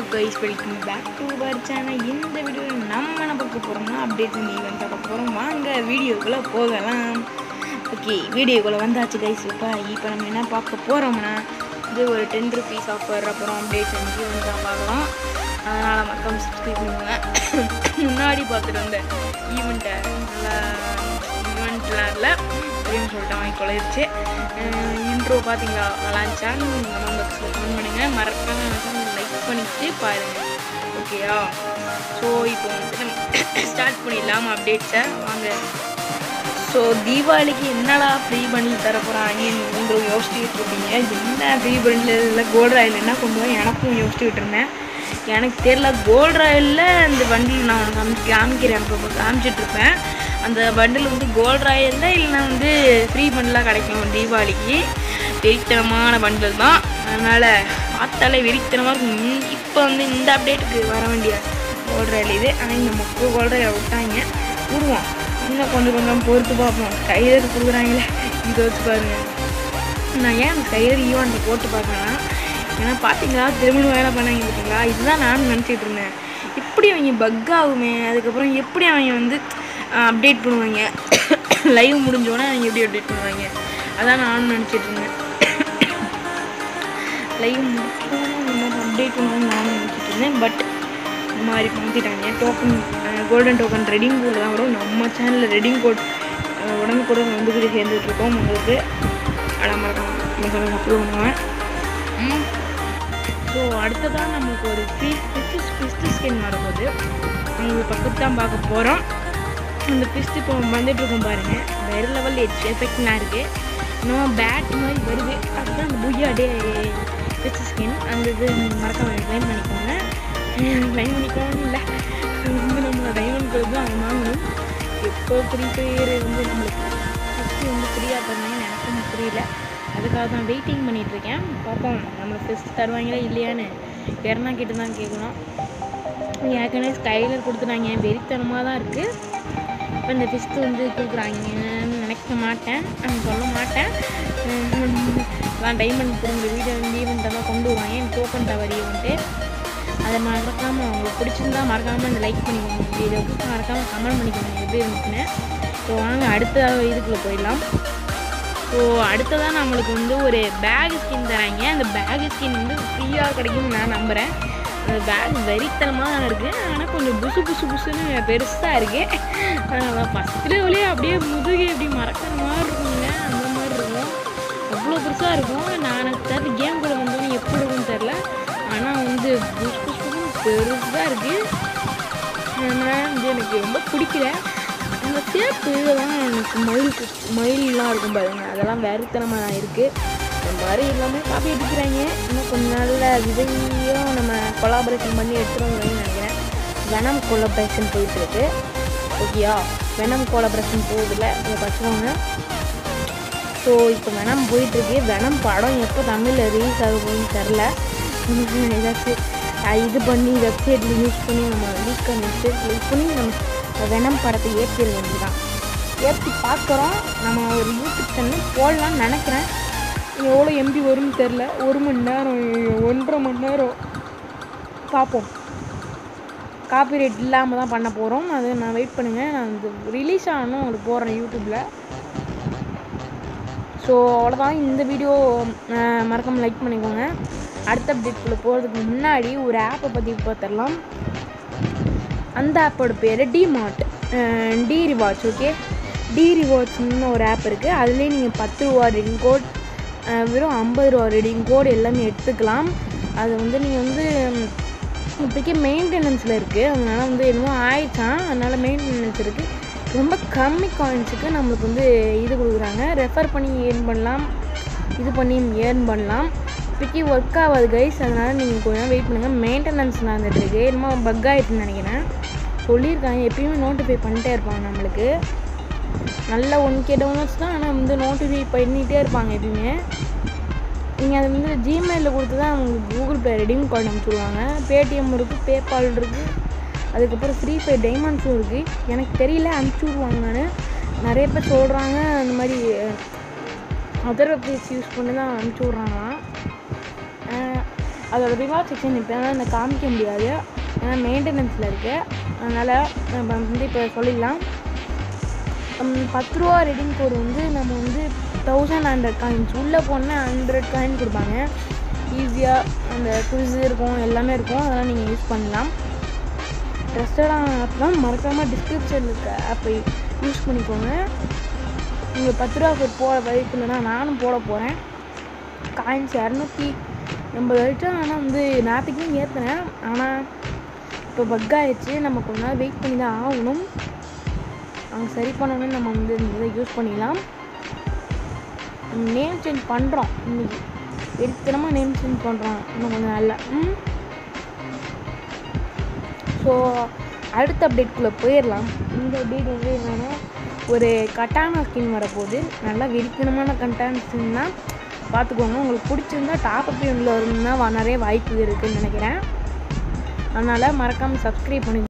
guys welcome back to our channel இந்த வீடியோவில் நம்ம என்ன பார்க்க போகிறோம்னா அப்டேட் ஈவெண்ட் பார்க்க போகிறோம் வாங்க வீடியோக்குள்ளே போகலாம் ஓகே வீடியோக்குள்ளே வந்தாச்சு கைஸ் இப்போ இப்போ நம்ம என்ன பார்க்க போகிறோம்னா இது ஒரு டென் ருபீஸ் ஆஃபர் அப்புறம் அப்டேட் ஈவெண்ட் தான் பார்க்கலாம் அதனால் மக்கள் சப்ஸ்கிரைப் பண்ணுவாங்க முன்னாடி பார்த்துட்டு வந்த ஈவெண்ட்டை நல்லா ஈவெண்ட்லாம் இல்லை அப்படின்னு சொல்லிட்டு வாங்கி கொலையிருச்சு இன்ட்ரோ பார்த்தீங்களா நல்லாச்சான்னு கமெண்ட் பாக்ஸில் கமெண்ட் பண்ணுங்கள் மறக்காம லைக் பண்ணிட்டு பாருங்கள் ஓகேயா ஸோ இப்போ வந்து நம்ம ஸ்டார்ட் பண்ணிடலாம் அப்டேட்ஸை வாங்க ஸோ தீபாவளிக்கு என்னடா ஃப்ரீ பண்டில் தர போகிறாங்க நீங்கள் யோசிச்சுக்கிட்டு இருப்பீங்க என்ன ஃப்ரீ பண்டில் இல்லை கோல்டு ராயில் என்ன கொண்டு போய் எனக்கும் யோசிச்சுக்கிட்டு இருந்தேன் எனக்கு தெரியல கோல்டு ராயலில் அந்த பண்டில் நான் உனக்கு காமி காமிக்கிறேன் இப்போ காமிச்சிட்டு இருப்பேன் அந்த பண்டில் வந்து கோல்டு ராயலில் இல்லைன்னா வந்து ஃப்ரீ பண்டிலாக கிடைக்கும் தீபாவளிக்கு வெறித்தனமான பண்டில் தான் அதனால் பார்த்தாலே வெறித்தனமாக இருக்கும் இப்போ வந்து இந்த அப்டேட்டுக்கு வர வேண்டிய கோல்டு ராயல் இது ஆனால் இந்த மக்கள் கோல்டு ராயல் விட்டாங்க விடுவோம் இன்னும் கொஞ்சம் கொஞ்சம் பொறுத்து பார்ப்போம் கையில் கொடுக்குறாங்களே இதை வச்சு பாருங்க நான் ஏன் அந்த கையில் ஈவெண்ட்டை போட்டு பார்க்கறேன்னா ஏன்னா பார்த்தீங்களா திருமணம் வேலை பண்ணாங்க பார்த்தீங்களா இதுதான் நானும் நினச்சிட்டு இருந்தேன் எப்படி அவங்க பக் ஆகுமே அதுக்கப்புறம் எப்படி அவங்க வந்து அப்டேட் பண்ணுவாங்க லைவ் முடிஞ்சோடனே அவங்க எப்படி அப்டேட் பண்ணுவாங்க அதான் நானும் நினச்சிட்டு இருந்தேன் லைவ் முடிச்சோடனே இந்த மாதிரி அப்டேட் பண்ணுவாங்கன்னு நானும் நினச்சிட்டு இருந்தேன் பட் இந்த மாதிரி மாற்றிட்டாங்க token golden token redeem code தான் வரும் நம்ம சேனலில் ரெடிங் கோட் உடம்பு கூட வந்து கூட சேர்ந்துட்டு இருக்கோம் உங்களுக்கு அடம் மறக்காம நம்ம சேனல் அப்லோட் பண்ணுவேன் ஸோ அடுத்ததாக நம்மளுக்கு ஒரு ஃப்ரீ ஃபிஸ்ட் ஃபிஸ்ட் ஸ்கின் வரப்போகுது உங்களுக்கு பக்கத்து தான் பார்க்க போகிறோம் அந்த ஃபிஸ்ட் இப்போ வந்துட்டு இருக்கோம் பாருங்க வேறு லெவல் எச் எஃபெக்ட்லாம் இருக்குது இன்னும் பேட் மாதிரி வருது அதுதான் அந்த புய்யா டே ஃபிஸ்ட் ஸ்கின் அந்த இது மறக்காம க்ளைம் பண்ணிக்கோங்க க்ளைம் பண்ணிக்கோங்க இல்லை வந்து நம்மளோட டைமண்ட் கோல் தான் அவன் வாங்கணும் எப்போ ஃப்ரீ ஃபயர் வந்து நம்மளுக்கு ஃபஸ்ட்டு வந்து ஃப்ரீயாக தந்தாங்கன்னு எனக்கும் புரியல அதுக்காக தான் வெயிட்டிங் பண்ணிகிட்ருக்கேன் பார்ப்போம் நம்ம ஃபெஸ்ட் தருவாங்களா இல்லையான்னு யாருனா கேட்டு தான் கேட்கணும் ஏற்கனவே ஸ்கைலர் கொடுத்துட்டாங்க வெறித்தனமாக தான் இருக்குது இப்போ இந்த ஃபிஸ்ட்டு வந்து கொடுக்குறாங்கன்னு நினைக்க மாட்டேன் நான் சொல்ல மாட்டேன் நான் டைமண்ட் கொடுங்க வீடியோ ஈவெண்ட்டெல்லாம் கொண்டு வருவாங்க என் டோக்கன் டவர் ஈவெண்ட்டு அதை மறக்காமல் உங்களுக்கு பிடிச்சிருந்தா மறக்காமல் இந்த லைக் பண்ணிக்கோங்க வீடியோவுக்கு மறக்காமல் கமெண்ட் பண்ணிக்கோங்க எப்படி இருந்துச்சுன்னு ஸோ வாங்க அடுத்த இதுக்குள்ளே போயிடலாம் ஸோ அடுத்ததாக நம்மளுக்கு வந்து ஒரு பேக் ஸ்கின் தராங்க அந்த பேக் ஸ்கின் வந்து ஃப்ரீயாக கிடைக்கும்னு நான் நம்புகிறேன் அந்த பேக் வெறித்தனமாக தான் இருக்குது ஆனால் கொஞ்சம் புசு புசு புசுன்னு பெருசாக இருக்குது ஃபஸ்ட்டு லெவலே அப்படியே முதுகை எப்படி மறக்கிற மாதிரி இருக்குங்க அந்த மாதிரி இருக்கும் அவ்வளோ பெருசாக இருக்கும் நான் எனக்கு தெரில கேம் கூட வந்தோன்னு எப்படி இருக்கும்னு தெரில ஆனால் வந்து புசு புசு பெருசாக இருக்குது அதனால் வந்து எனக்கு ரொம்ப பிடிக்கல அந்த சேப்பு இதெல்லாம் எனக்கு மயில் மயிலெலாம் இருக்கும் பாருங்க அதெல்லாம் வேறுத்தனமாக தான் இருக்குது இந்த மாதிரி எல்லாமே காப்பி அடிக்கிறாங்க இன்னும் கொஞ்ச நாளில் விஜயும் நம்ம கொலாபரேஷன் பண்ணி எடுத்துருவாங்கன்னு நினைக்கிறேன் வெனம் கொலாபரேஷன் போயிட்டுருக்கு ஓகேயா வெனம் கொலாபரேஷன் போகுதுல அதை பார்த்துக்கோங்க ஸோ இப்போ வெனம் போயிட்டுருக்கு வெனம் படம் எப்போ தமிழில் ரிலீஸ் ஆக போகுதுன்னு தெரில ஏதாச்சும் இது பண்ணி வெப்சைட்டில் யூஸ் பண்ணி நம்ம லீக் வெப்சைட் யூஸ் பண்ணி நம்ம வெனம் படத்தை ஏற்றிட வேண்டியதான் ஏற்றி பார்க்குறோம் நம்ம ஒரு யூடியூப் சேனல் போடலான்னு நினைக்கிறேன் எவ்வளோ எம்பி வரும்னு தெரில ஒரு மணி நேரம் ஒன்றரை மணி நேரம் பார்ப்போம் காப்பிரைட் இல்லாமல் தான் பண்ண போகிறோம் அது நான் வெயிட் பண்ணுங்கள் நான் இது ரிலீஸ் ஆகணும் உங்களுக்கு போடுறேன் யூடியூப்பில் ஸோ அவ்வளோதான் இந்த வீடியோ மறக்காமல் லைக் பண்ணிக்கோங்க அடுத்த அப்டேட்குள்ளே போகிறதுக்கு முன்னாடி ஒரு ஆப்பை பற்றி பார்த்துடலாம் அந்த ஆப்போட பேர் DMart D rewards okay D ரிவார்ட்ஸ்னு ஒரு ஆப் இருக்குது அதுலேயே நீங்கள் பத்து ரூபா ரெடிங் கோட் வெறும் ஐம்பது ரூபா ரெடிங் கோட் எல்லாமே எடுத்துக்கலாம் அது வந்து நீங்கள் வந்து இப்போக்கி மெயின்டெனன்ஸில் இருக்குது அதனால் வந்து என்னமோ ஆயிடுச்சான் அதனால் மெயின்டெனன்ஸ் இருக்குது ரொம்ப கம்மி காயின்ஸுக்கு நம்மளுக்கு வந்து இது கொடுக்குறாங்க ரெஃபர் பண்ணி ஏர்ன் பண்ணலாம் இது பண்ணி ஏர்ன் பண்ணலாம் இப்போக்கி ஒர்க் ஆகாது கைஸ் அதனால் நீங்கள் கொஞ்சம் வெயிட் பண்ணுங்கள் மெயின்டெனன்ஸ் நடந்துட்டுருக்கு என்னமோ பக் ஆகிட்டுன்னு நினைக்கிறேன் சொல்லியிருக்காங்க எப்பயுமே நோட்டிஃபை பண்ணிட்டே இருப்பாங்க நம்மளுக்கு நல்ல ஒன் கே டவுன்லோட்ஸ் தான் ஆனால் வந்து நோட்டிஃபை பண்ணிகிட்டே இருப்பாங்க எப்பயுமே நீங்கள் அதை வந்து ஜிமெயிலில் கொடுத்து தான் உங்களுக்கு கூகுள் பே ரெடீம் கார்டு அனுப்பிச்சுடுவாங்க பேடிஎம் இருக்குது பேபால் இருக்குது அதுக்கப்புறம் ஃப்ரீ ஃபயர் டைமண்ட்ஸும் இருக்குது எனக்கு தெரியல அனுப்பிச்சி விடுவாங்கன்னு நிறைய பேர் சொல்கிறாங்க அந்த மாதிரி அதர் வெப்சைட்ஸ் யூஸ் பண்ணி தான் அனுப்பிச்சி விட்றாங்களாம் அதோட ரிவார்ட் செக்ஷன் இப்போ என்ன காமிக்க முடியாது ஏன்னா மெயின்டெனன்ஸில் இருக்குது அதனால் நம்ம வந்து இப்போ சொல்லிடலாம் ஹம், பத்து ரூபா ரெடிங் கோடு வந்து நம்ம வந்து தௌசண்ட் ஹண்ட்ரட் காயின்ஸ் உள்ளே போனால் ஹண்ட்ரட் காயின் கொடுப்பாங்க ஈஸியாக அந்த குவிஸ் இருக்கும் எல்லாமே இருக்கும் அதெல்லாம் நீங்கள் யூஸ் பண்ணலாம் ட்ரஸ்டடான ஆப் தான் மறக்காமல் டிஸ்கிரிப்ஷனில் இருக்க ஆப்பை யூஸ் பண்ணிக்கோங்க நீங்கள் பத்து ரூபா கோட் போட வாய்ப்பு இல்லைன்னா நானும் போட போகிறேன் காயின்ஸ் இரநூத்தி எண்பது ஆயிடுச்சு ஆனால் வந்து நேற்றுக்கும் ஏற்றினேன் ஆனால் இப்போ பக் ஆயிடுச்சு நம்ம கொஞ்ச நாள் வெயிட் பண்ணி தான் ஆகணும் அவங்க சரி பண்ணணும்னு நம்ம வந்து இந்த இதை யூஸ் பண்ணிக்கலாம் நேம் சேஞ்ச் பண்ணுறோம் இன்னைக்கு வெறித்தனமாக நேம் சேஞ்ச் பண்ணுறோம் இன்னும் கொஞ்சம் நல்லா ம் ஸோ அடுத்த அப்டேட்குள்ளே போயிடலாம் இந்த அப்டேட் வந்து என்னென்னா ஒரு கட்டானா ஸ்கின் வரப்போகுது நல்லா வெறித்தனமான கட்டான ஸ்கின் தான் பார்த்துக்கோங்க உங்களுக்கு பிடிச்சிருந்தா டாப் அப் உள்ள இருந்தால் நிறைய வாய்ப்பு இருக்குதுன்னு நினைக்கிறேன் அதனால் மறக்காமல் சப்ஸ்கிரைப் பண்ணி